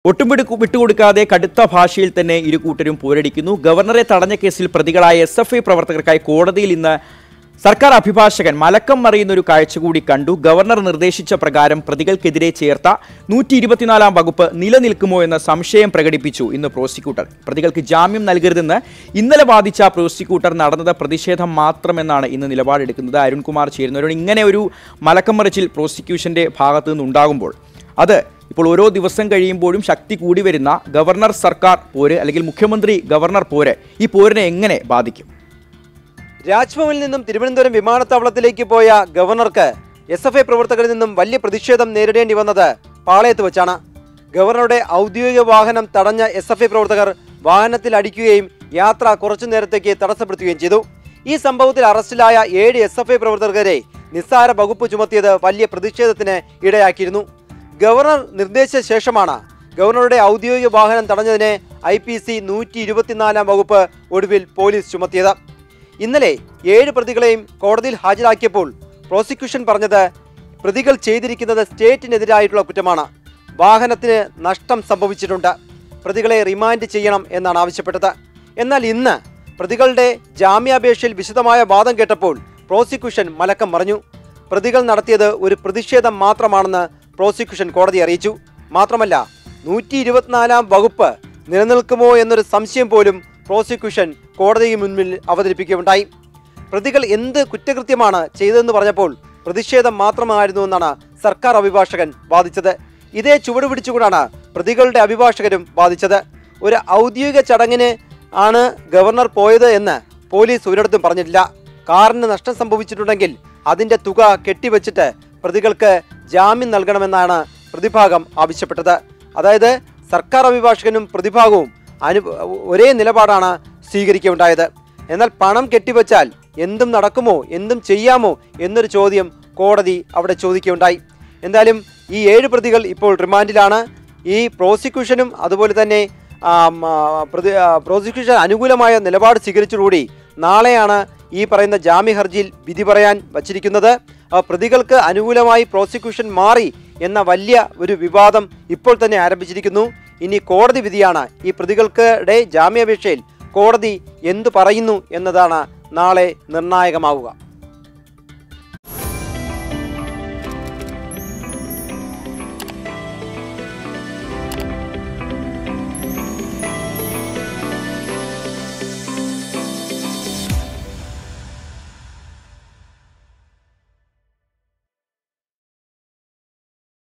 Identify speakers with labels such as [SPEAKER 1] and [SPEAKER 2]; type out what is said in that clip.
[SPEAKER 1] ഒട്ടും വിടു- വിട്ടുകൊടുക്കാതെ കടുത്ത ഭാഷയിൽ തന്നെ ഇരു കൂട്ടരും പോരടിക്കുന്നു ഗവർണറെ തടഞ്ഞ കേസിൽ പ്രതികളായ എസ് എഫ് ഐ പ്രവർത്തകർക്കായി കോടതിയിൽ ഇന്ന് സർക്കാർ അഭിഭാഷകൻ മലക്കം മറിയുന്ന ഒരു കാഴ്ച കൂടി കണ്ടു ഗവർണർ നിർദ്ദേശിച്ച പ്രകാരം പ്രതികൾക്കെതിരെ ചേർത്ത നൂറ്റി ഇരുപത്തിനാലാം വകുപ്പ് നിലനിൽക്കുമോ എന്ന സംശയം പ്രകടിപ്പിച്ചു ഇന്ന് പ്രോസിക്യൂട്ടർ പ്രതികൾക്ക് ജാമ്യം നൽകരുതെന്ന് ഇന്നലെ വാദിച്ച പ്രോസിക്യൂട്ടർ നടന്നത് പ്രതിഷേധം മാത്രമെന്നാണ് ഇന്ന് നിലപാടെടുക്കുന്നത് അരുൺകുമാർ ചേരുന്നവരോട് ഇങ്ങനെ ഒരു മലക്കം മറിച്ചിൽ പ്രോസിക്യൂഷന്റെ ഭാഗത്തു നിന്നുണ്ടാകുമ്പോൾ അത് ഇപ്പോൾ ഓരോ ദിവസം കഴിയുമ്പോഴും ശക്തി കൂടി വരുന്ന ഗവർണർ സർക്കാർ പോര് അല്ലെങ്കിൽ മുഖ്യമന്ത്രി ഗവർണർ പോര് ഈ പോരിനെ എങ്ങനെ ബാധിക്കും
[SPEAKER 2] രാജ്ഭവനിൽ നിന്നും തിരുവനന്തപുരം വിമാനത്താവളത്തിലേക്ക് പോയ ഗവർണർക്ക് എസ് എഫ് ഐ പ്രവർത്തകരിൽ നിന്നും വലിയ പ്രതിഷേധം നേരിടേണ്ടി വന്നത് പാളയത്ത് വെച്ചാണ് ഗവർണറുടെ ഔദ്യോഗിക വാഹനം തടഞ്ഞ എസ് എഫ് ഐ പ്രവർത്തകർ വാഹനത്തിൽ അടിക്കുകയും യാത്ര കുറച്ചു നേരത്തേക്ക് തടസ്സപ്പെടുത്തുകയും ചെയ്തു ഈ സംഭവത്തിൽ അറസ്റ്റിലായ ഏഴ് എസ് എഫ് ഐ പ്രവർത്തകരെ നിസ്സാര വകുപ്പ് ചുമത്തിയത് വലിയ പ്രതിഷേധത്തിന് ഇടയാക്കിയിരുന്നു ഗവർണർ നിർദ്ദേശിച്ച ശേഷമാണ് ഗവർണറുടെ ഔദ്യോഗിക വാഹനം തടഞ്ഞതിന് ഐ പി സി നൂറ്റി ഇരുപത്തിനാലാം വകുപ്പ് ഒടുവിൽ പോലീസ് ചുമത്തിയത് ഇന്നലെ ഏഴ് പ്രതികളെയും കോടതിയിൽ ഹാജരാക്കിയപ്പോൾ പ്രോസിക്യൂഷൻ പറഞ്ഞത് പ്രതികൾ ചെയ്തിരിക്കുന്നത് സ്റ്റേറ്റിനെതിരായിട്ടുള്ള കുറ്റമാണ് വാഹനത്തിന് നഷ്ടം സംഭവിച്ചിട്ടുണ്ട് പ്രതികളെ റിമാൻഡ് ചെയ്യണം എന്നാണ് ആവശ്യപ്പെട്ടത് എന്നാൽ ഇന്ന് പ്രതികളുടെ ജാമ്യാപേക്ഷയിൽ വിശദമായ വാദം കേട്ടപ്പോൾ പ്രോസിക്യൂഷൻ മലക്കം മറിഞ്ഞു പ്രതികൾ നടത്തിയത് ഒരു പ്രതിഷേധം മാത്രമാണെന്ന് പ്രോസിക്യൂഷൻ കോടതി അറിയിച്ചു മാത്രമല്ല നൂറ്റി ഇരുപത്തിനാലാം വകുപ്പ് നിലനിൽക്കുമോ എന്നൊരു സംശയം പോലും പ്രോസിക്യൂഷൻ കോടതിക്ക് മുൻപിൽ അവതരിപ്പിക്കുകയുണ്ടായി പ്രതികൾ എന്ത് കുറ്റകൃത്യമാണ് ചെയ്തതെന്ന് പറഞ്ഞപ്പോൾ പ്രതിഷേധം മാത്രമായിരുന്നു എന്നാണ് സർക്കാർ അഭിഭാഷകൻ വാദിച്ചത് ഇതേ ചുവട് പിടിച്ചുകൊണ്ടാണ് പ്രതികളുടെ അഭിഭാഷകരും വാദിച്ചത് ഒരു ഔദ്യോഗിക ചടങ്ങിന് ആണ് ഗവർണർ പോയത് എന്ന് പോലീസ് ഒരിടത്തും പറഞ്ഞിട്ടില്ല കാറിന് നഷ്ടം സംഭവിച്ചിട്ടുണ്ടെങ്കിൽ അതിന്റെ തുക കെട്ടിവെച്ചിട്ട് പ്രതികൾക്ക് ജാമ്യം നൽകണമെന്നാണ് പ്രതിഭാഗം ആവശ്യപ്പെട്ടത് അതായത് സർക്കാർ അഭിഭാഷകനും പ്രതിഭാഗവും അനു ഒരേ നിലപാടാണ് സ്വീകരിക്കുകയുണ്ടായത് എന്നാൽ പണം കെട്ടിവെച്ചാൽ എന്തും നടക്കുമോ എന്തും ചെയ്യാമോ എന്നൊരു ചോദ്യം കോടതി അവിടെ ചോദിക്കുകയുണ്ടായി എന്തായാലും ഈ ഏഴ് പ്രതികൾ ഇപ്പോൾ റിമാൻഡിലാണ് ഈ പ്രോസിക്യൂഷനും അതുപോലെ തന്നെ ആം, ആ, പ്രതി ആ, പ്രോസിക്യൂഷൻ അനുകൂലമായ നിലപാട് സ്വീകരിച്ചതോടുകൂടി നാളെയാണ് ഈ പറയുന്ന ജാമ്യ ഹർജിയിൽ വിധി പറയാൻ വച്ചിരിക്കുന്നത് ആ, പ്രതികൾക്ക് അനുകൂലമായി പ്രോസിക്യൂഷൻ മാറി എന്ന വലിയ ഒരു വിവാദം ഇപ്പോൾ തന്നെ ആരംഭിച്ചിരിക്കുന്നു ഇനി കോടതി വിധിയാണ് ഈ പ്രതികൾക്കുടെ ജാമ്യാപേക്ഷയിൽ കോടതി എന്തു പറയുന്നു എന്നതാണ് നാളെ നിർണായകമാവുക